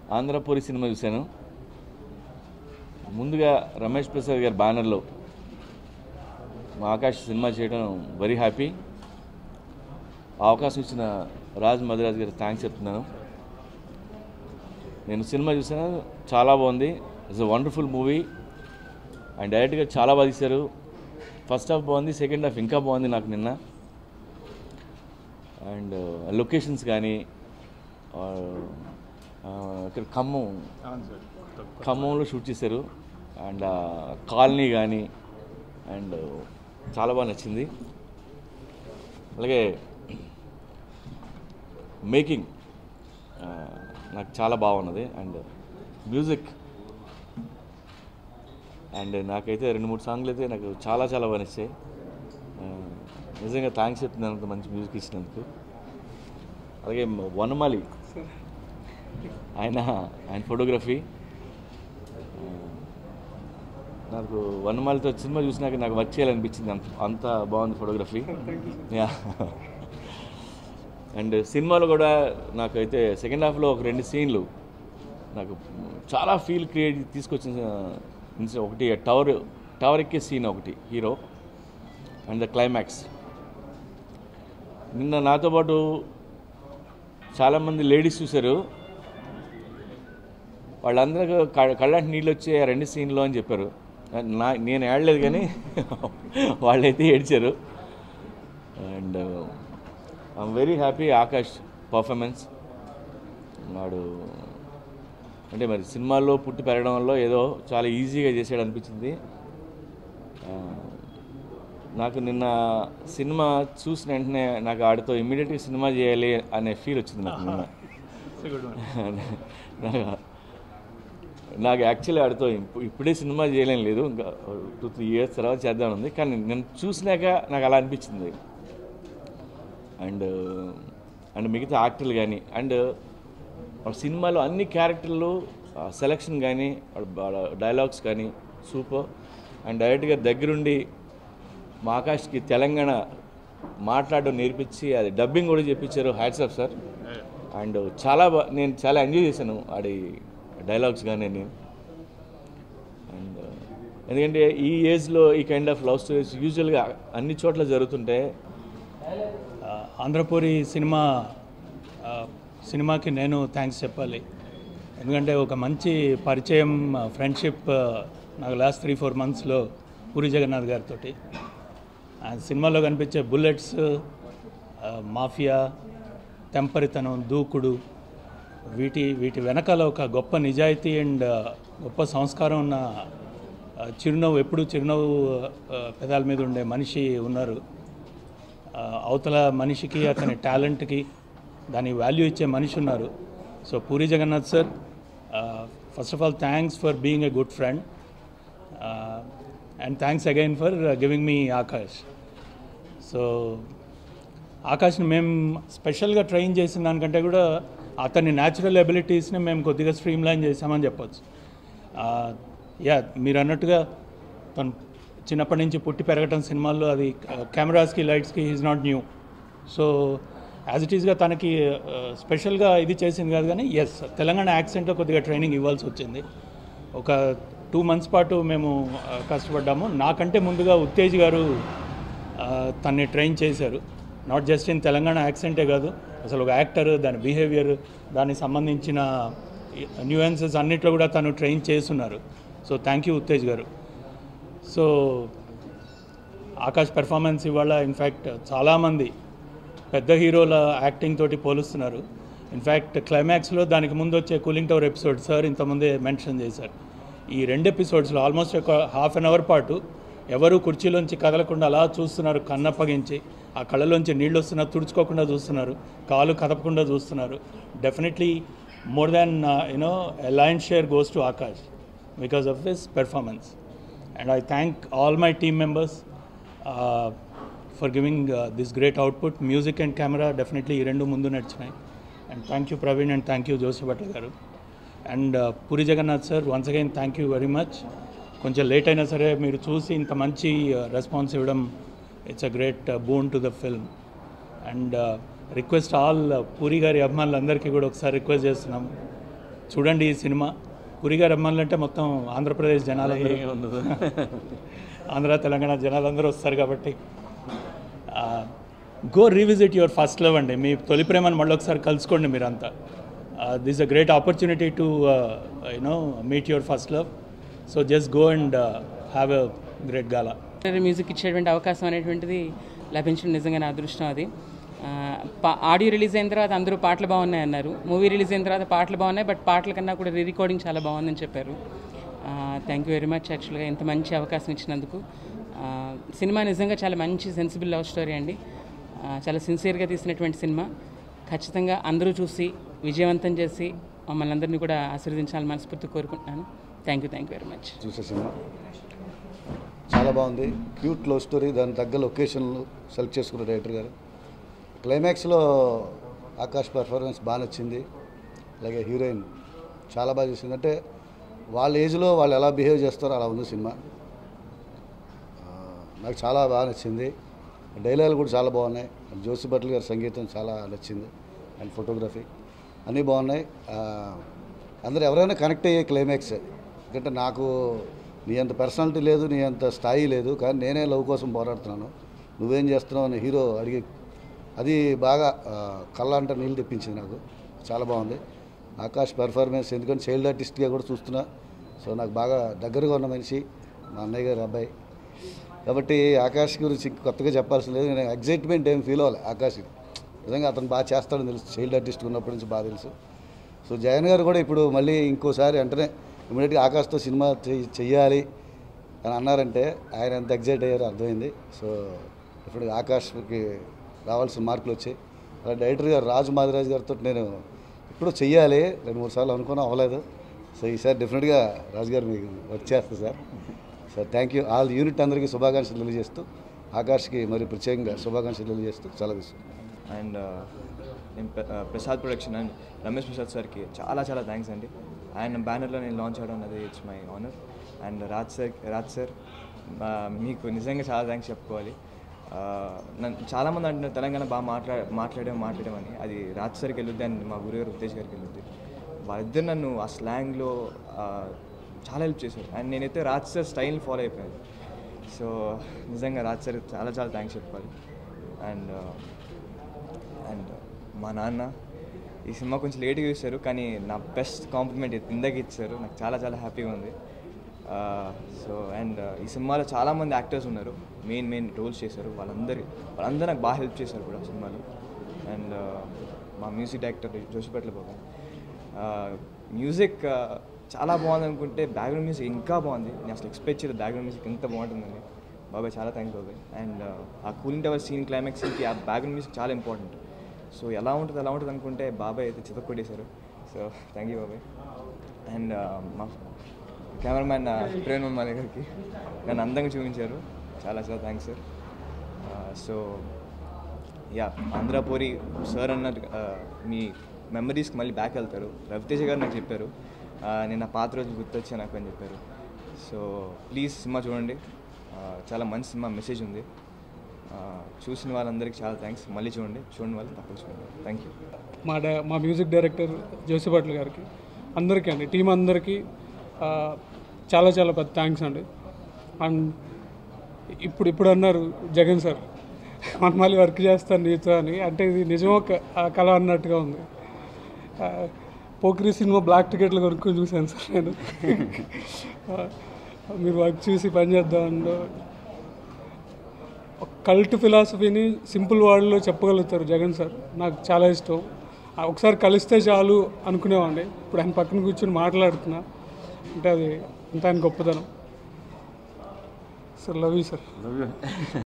ఆంధ్రపూరి cinema చూశాను ముందుగా రమేష్ ప్రసాద్ గారి బ్యానర్లో మా ఆకాష్ సినిమా చేయడం వెరీ హ్యాపీ ఆ అవకాశం ఇచ్చిన రాజ్ మధురాజ్ గారికి థ్యాంక్స్ చెప్తున్నాను నేను సినిమా చూసాను చాలా బాగుంది it's a wonderful movie and డైరెక్ట్గా చాలా బాగా తీశారు ఫస్ట్ హాఫ్ బాగుంది సెకండ్ హాఫ్ ఇంకా బాగుంది నాకు నిన్న అండ్ లొకేషన్స్ కానీ ఆ, ఆ, ఇక్కడ ఖమ్మం ఖమ్మంలో షూట్ చేశారు అండ్ కాలనీ కానీ అండ్ చాలా బాగా నచ్చింది అలాగే మేకింగ్ నాకు చాలా బాగున్నది అండ్ మ్యూజిక్ అండ్ నాకైతే రెండు మూడు సాంగ్లు అయితే నాకు చాలా చాలా బాగా నచ్చాయి ఆ, నిజంగా థ్యాంక్స్ చెప్తున్నాను అంత మంచి మ్యూజిక్ ఇచ్చినందుకు అలాగే మ- వనమాలి ఆయన ఆయన ఫోటోగ్రఫీ ఆ, నాకు వనమాలితో సినిమా చూసినాక నాకు వర్క్ చేయాలనిపించింది అంత అంత బాగుంది ఫోటోగ్రఫీ యా అండ్ సినిమాలో కూడా నాకైతే సెకండ్ హాఫ్లో ఒక రెండు సీన్లు నాకు చాలా ఫీల్ క్రియేట్ తీసుకొచ్చిన ఇన్సి- ఒకటి టవర్ టవర్ ఎక్కే సీన్ ఒకటి హీరో అండ్ ద క్లైమాక్స్ నిన్న నాతో పాటు చాలామంది లేడీస్ చూశారు వాళ్ళందరూ క- కళ్ళంటి నీళ్ళు వచ్చే ఆ రెండు సీన్లో అని చెప్పారు నా నేను ఏడలేదు కానీ వాళ్ళైతే ఏడ్చారు and I'm very happy Akash performance వాడు అంటే మరి సినిమాల్లో పుట్టి పెరగడం వల్ల ఏదో చాలా ఈజీగా చేసాడు అనిపించింది ఆ, నాకు నిన్న సినిమా చూసిన వెంటనే నాకు ఆడితో ఇమ్మీడియట్గా సినిమా చేయాలి అనే ఫీల్ వచ్చింది నాకు నిన్న నాకు నాకు యాక్చువల్లీ ఆడితో ఇప్పు- ఇప్పుడే సినిమా చేయలేం లేదు ఇంకా టూ త్రీ ఇయర్స్ తర్వాత చేద్దాం ఉంది కానీ నేను చూసినాక నాకు అలా అనిపించింది అండ్ అండ్ మిగతా యాక్టర్లు కానీ అండ్ వాళ్ళ సినిమాలో అన్ని క్యారెక్టర్లు సెలెక్షన్ కానీ వాళ్ళ డైలాగ్స్ కానీ సూపర్ అండ్ డైరెక్ట్గా దగ్గరుండి మా ఆకాష్కి తెలంగాణ మాట్లాడడం నేర్పించి అది డబ్బింగ్ కూడా చెప్పించారు హ్యాట్స్ ఆఫ్ సార్ అండ్ చాలా బా నేను చాలా ఎంజాయ్ చేశాను ఆడి డైలాగ్స్ కానీ నేను అండ్ ఎందుకంటే ఈ ఏజ్లో ఈ కైండ్ ఆఫ్ లవ్ స్టోరీస్ యూజువల్గా అన్ని చోట్ల జరుగుతుంటే ఆ, ఆంధ్రపూరి సినిమా ఆ, సినిమాకి నేను థ్యాంక్స్ చెప్పాలి ఎందుకంటే ఒక మంచి పరిచయం ఫ్రెండ్షిప్ నాకు లాస్ట్ త్రీ ఫోర్ మంత్స్లో పూరి జగన్నాథ్ గారితో ఆ సినిమాలో కనిపించే బుల్లెట్స్ ఆ, మాఫియా తెంపరితనం దూకుడు వీటి వీటి వెనకాల ఒక గొప్ప నిజాయితీ అండ్ గొప్ప సంస్కారం ఉన్న ఆ, చిరునవ్వు ఎప్పుడు చిరునవ్వు ఆ, పెదాల మీద ఉండే మనిషి ఉన్నారు ఆ, అవతల మనిషికి అతని టాలెంట్కి దాని వాల్యూ ఇచ్చే మనిషి ఉన్నారు so Puri Jagannath sir first of all thanks for being a good friend and thanks again for giving me Akash so ఆకాష్ని మేము స్పెషల్గా ట్రైన్ చేసిన దానికంటే కూడా అతని న్యాచురల్ ఎబిలిటీస్ని మేము కొద్దిగా స్ట్రీమ్ లైన్ చేసామని చెప్పొచ్చు యా మీరు అన్నట్టుగా తను చిన్నప్పటి నుంచి పుట్టి పెరగటం సినిమాల్లో అది కెమెరాస్కి లైట్స్కి is not new so as it ఈస్గా తనకి స్పెషల్గా ఇది చేసింది కాదు కానీ ఎస్ తెలంగాణ యాక్సెంట్లో కొద్దిగా ట్రైనింగ్ ఇవ్వాల్సి వచ్చింది ఒక టూ మంత్స్ పాటు మేము ఆ, కష్టపడ్డాము నాకంటే ముందుగా ఉత్తేజ్ గారు ఆ, తన్ని ట్రైన్ చేశారు నాట్ జస్ట్ ఇన్ తెలంగాణ యాక్సెంటే కాదు అసలు ఒక యాక్టర్ దాని బిహేవియర్ దానికి సంబంధించిన న్యూయన్సెస్ అన్నిట్లో కూడా తను ట్రైన్ చేస్తున్నారు so thank you Uttej garu so Akash performance ఇవాళ ఇన్ఫ్యాక్ట్ చాలామంది పెద్ద హీరోల యాక్టింగ్ తోటి పోలుస్తున్నారు ఇన్ఫ్యాక్ట్ క్లైమాక్స్లో దానికి ముందు వచ్చే కూలింగ్ టవర్ ఎపిసోడ్ సార్ ఇంతకుముందే మెన్షన్ చేశారు ఈ రెండు ఎపిసోడ్స్లో ఆల్మోస్ట్ ఒక హాఫ్ అన్ అవర్ పాటు ఎవరు కుర్చీలోంచి కదలకుండా అలా చూస్తున్నారు కన్నప్పగించి ఆ కళ్ళలోంచి నీళ్ళు వస్తున్నా తుడుచుకోకుండా చూస్తున్నారు కాలు కదపకుండా చూస్తున్నారు definitely more than you know lion share goes to Akash because of his performance and I thank all my team members uh, for giving uh, this great output. Music and camera definitely ఈ రెండు ముందు నడిచినాయి and thank you Praveen and thank you Josi Bhatla garu and Puri Jagannath sir once again thank you very much కొంచెం late అయినా సరే మీరు చూసి ఇంత మంచి రెస్పాన్స్ ఇవ్వడం it's a great boon to the film and request all Puri గారి అభిమానులందరికీ కూడా ఒకసారి రిక్వెస్ట్ చేస్తున్నాం చూడండి ఈ సినిమా పురిగా రమ్మాలంటే మొత్తం ఆంధ్రప్రదేశ్ జనాలందరూ ఉండదు ఆంధ్ర తెలంగాణ జనాలందరూ వస్తారు కాబట్టి go revisit your first love అండి మీ తొలి ప్రేమను మళ్ళీ ఒకసారి కలుసుకోండి మీరంతా this a great opportunity to you know meet your first love so just go and have a great gala music ఇచ్చేటువంటి అవకాశం అనేటువంటిది లభించడం నిజంగా నా అదృష్టం అది ఆ, పా- ఆడియో రిలీజ్ అయిన తర్వాత అందరూ పాటలు బాగున్నాయి అన్నారు మూవీ రిలీజ్ అయిన తర్వాత పాటలు బాగున్నాయి బట్ పాటల కన్నా కూడా రీ రికార్డింగ్ చాలా బాగుందని చెప్పారు థ్యాంక్ యూ వెరీ మచ్ యాక్చువల్గా ఇంత మంచి అవకాశం ఇచ్చినందుకు ఆ, సినిమా నిజంగా చాలా మంచి సెన్సిబుల్ లవ్ స్టోరీ అండి ఆ, చాలా సిన్సియర్గా తీసినటువంటి సినిమా ఖచ్చితంగా అందరూ చూసి విజయవంతం చేసి మమ్మల్ని అందరినీ కూడా ఆశీర్వదించాలని మనస్ఫూర్తి కోరుకుంటున్నాను thank you thank you very much చూసే సినిమా చాలా బాగుంది క్యూట్ లవ్ స్టోరీ దాని తగ్గ లొకేషన్లు సెలెక్ట్ చేసుకున్న డైరెక్టర్ గారు క్లైమాక్స్లో ఆకాష్ పర్ఫార్మెన్స్ బాగా నచ్చింది అలాగే హీరోయిన్ చాలా బాగా చేసింది అంటే వాళ్ళ ఏజ్లో వాళ్ళు ఎలా బిహేవ్ చేస్తారో అలా ఉంది సినిమా ఆ, నాకు చాలా బాగా నచ్చింది డైలాగులు కూడా చాలా బాగున్నాయి జోసి భట్ల గారి సంగీతం చాలా నచ్చింది అండ్ ఫోటోగ్రఫీ అన్నీ బాగున్నాయి ఆ, అందరూ ఎవరైనా కనెక్ట్ అయ్యే క్లైమాక్స్ ఎందుకంటే నాకు నీ అంత పర్సనాలిటీ లేదు నీ అంత స్థాయి లేదు కానీ నేనే లవ్ కోసం పోరాడుతున్నాను నువ్వేం చేస్తున్నావు అని హీరో అడిగి అది బాగా ఆ, కళ్ళ అంటే నీళ్ళు తెప్పించింది నాకు చాలా బాగుంది ఆకాష్ పెర్ఫార్మెన్స్ ఎందుకంటే చైల్డ్ ఆర్టిస్ట్గా కూడా చూస్తున్నా సో నాకు బాగా దగ్గరగా ఉన్న మనిషి మా అన్నయ్య గారి అబ్బాయి కాబట్టి ఆకాష్ గురించి కొత్తగా చెప్పాల్సిన లేదు నేను ఎగ్జైట్మెంట్ ఏం ఫీల్ అవ్వాలి ఆకాష్ నిజంగా అతను బాగా చేస్తాడని తెలుసు చైల్డ్ ఆర్టిస్ట్ ఉన్నప్పటి నుంచి బాగా తెలుసు సో జగన్ గారు కూడా ఇప్పుడు మళ్ళీ ఇంకోసారి వెంటనే ఇమీడియట్గా ఆకాష్తో సినిమా చెయ్యి- చెయ్యాలి అని అన్నారంటే ఆయన ఎంత ఎగ్జైట్ అయ్యారో అర్థమైంది సో ఇప్పుడు ఆకాష్కి రావాల్సిన మార్కులు వచ్చాయి అలా డైరెక్టర్ గారు రాజు మాదిరాజు గారితో నేను ఇప్పుడు చెయ్యాలి రెండు మూడు సార్లు అనుకున్నా అవ్వలేదు సో ఈసారి డెఫినెట్గా రాజు గారు మీకు వర్క్ చేస్తుంది sir so thank you all unit అందరికీ శుభాకాంక్షలు తెలియజేస్తూ ఆకాష్కి మరి ప్రత్యేకంగా శుభాకాంక్షలు తెలియజేస్తూ చాలా విషయం అండ్ నేను ప్ర- ఆ, ప్రసాద్ ప్రొడక్షన్ అండ్ రమేష్ ప్రసాద్ సార్కి చాలా చాలా థ్యాంక్స్ అండి ఆయన బ్యానర్లో నేను లాంచ్ అవడం అనేది it's my honour and Raj sir Raj sir ఆ, మీకు నిజంగా చాలా థ్యాంక్స్ చెప్పుకోవాలి ఆ, నన్ను చాలామంది అంటున్నారు తెలంగాణ బాగా మాట్లా మాట్లాడడం మాట్లాడడం అని అది రాజ్ సార్కి వెళ్ళొద్ది అండ్ మా గురుగారు ఉత్తేజ్ గారికి వెళ్ళొద్ది వాళ్ళిద్దరు నన్ను ఆ స్లాంగ్లో చాలా హెల్ప్ చేశారు అండ్ నేనైతే రాజ్ సార్ స్టైల్ని ఫాలో అయిపోయాను సో నిజంగా రాజ్ సార్ చాలా చాలా థ్యాంక్స్ చెప్పాలి అండ్ అండ్ మా నాన్న ఈ సినిమా కొంచెం లేట్గా చూశారు కానీ నా బెస్ట్ కాంప్లిమెంట్ ఇందాక ఇచ్చారు నాకు చాలా చాలా హ్యాపీగా ఉంది సో అండ్ ఈ సినిమాలో చాలామంది యాక్టర్స్ ఉన్నారు మెయిన్ మెయిన్ రోల్స్ చేశారు వాళ్ళందరి వాళ్ళందరూ నాకు బాగా హెల్ప్ చేశారు కూడా సినిమాలో అండ్ మా music director Joshipetala Babu music చాలా బాగుంది అనుకుంటే బ్యాక్గ్రౌండ్ మ్యూజిక్ ఇంకా బాగుంది నేను అసలు ఎక్స్పెక్ట్ చేయలేదు బ్యాక్గ్రౌండ్ మ్యూజిక్ ఎంత బాగుంటుందని బాబాయ్ చాలా థ్యాంక్స్ బాబాయ్ అండ్ ఆ కూలింగ్ టవర్ సీన్ క్లైమాక్స్ సీన్కి ఆ బ్యాక్గ్రౌండ్ మ్యూజిక్ చాలా ఇంపార్టెంట్ సో ఎలా ఉంటుంది ఎలా ఉంటుంది అనుకుంటే బాబాయ్ అయితే చితక్కొట్టేశారు సో థ్యాంక్ యూ బాబాయ్ అండ్ మా కెమెరామ్యాన్ ప్రేమ్ మా దగ్గరికి నన్ను అందంగా చూపించారు చాలా చాలా thanks sir so yeah Andhrapuri sir అన్నట్టు ఆ, మీ మెమరీస్కి మళ్ళీ బ్యాక్ వెళ్తారు రవితేజ గారు నాకు చెప్పారు ఆ, నేను నా పాత రోజులు గుర్తొచ్చా నాకు అని చెప్పారు సో ప్లీజ్ సినిమా చూడండి ఆ, చాలా మంచి సినిమా మెసేజ్ ఉంది ఆ, చూసిన వాళ్ళందరికీ చాలా థ్యాంక్స్ మళ్ళీ చూడండి చూడండి వాళ్ళు తప్పక చూడండి థ్యాంక్ యూ మా డై మా మ్యూజిక్ డైరెక్టర్ జోసిభట్ల గారికి అందరికీ అండి టీం అందరికీ ఆ, చాలా చాలా పెద్ద థ్యాంక్స్ అండి అండ్ ఇప్పుడు ఇప్పుడు అన్నారు జగన్ సార్ మనం మళ్ళీ వర్క్ చేస్తాను నీతో అని అంటే ఇది నిజమో క- ఆ కళ అన్నట్టుగా ఉంది ఆ, పోక్రీ సినిమా బ్లాక్ టికెట్లు కొనుక్కొని చూశాను సార్ నేను ఆ, మీరు వర్క్ చూసి పని చేద్దామని కల్ట్ ఫిలాసఫీని సింపుల్ వర్డ్లో చెప్పగలుగుతారు జగన్ సార్ నాకు చాలా ఇష్టం ఆ ఒకసారి కలిస్తే చాలు అనుకునేవాడిని ఇప్పుడు ఆయన పక్కన కూర్చొని మాట్లాడుతున్నా అంటే అది అంత ఆయన గొప్పతనం సార్ లవ్ యూ సార్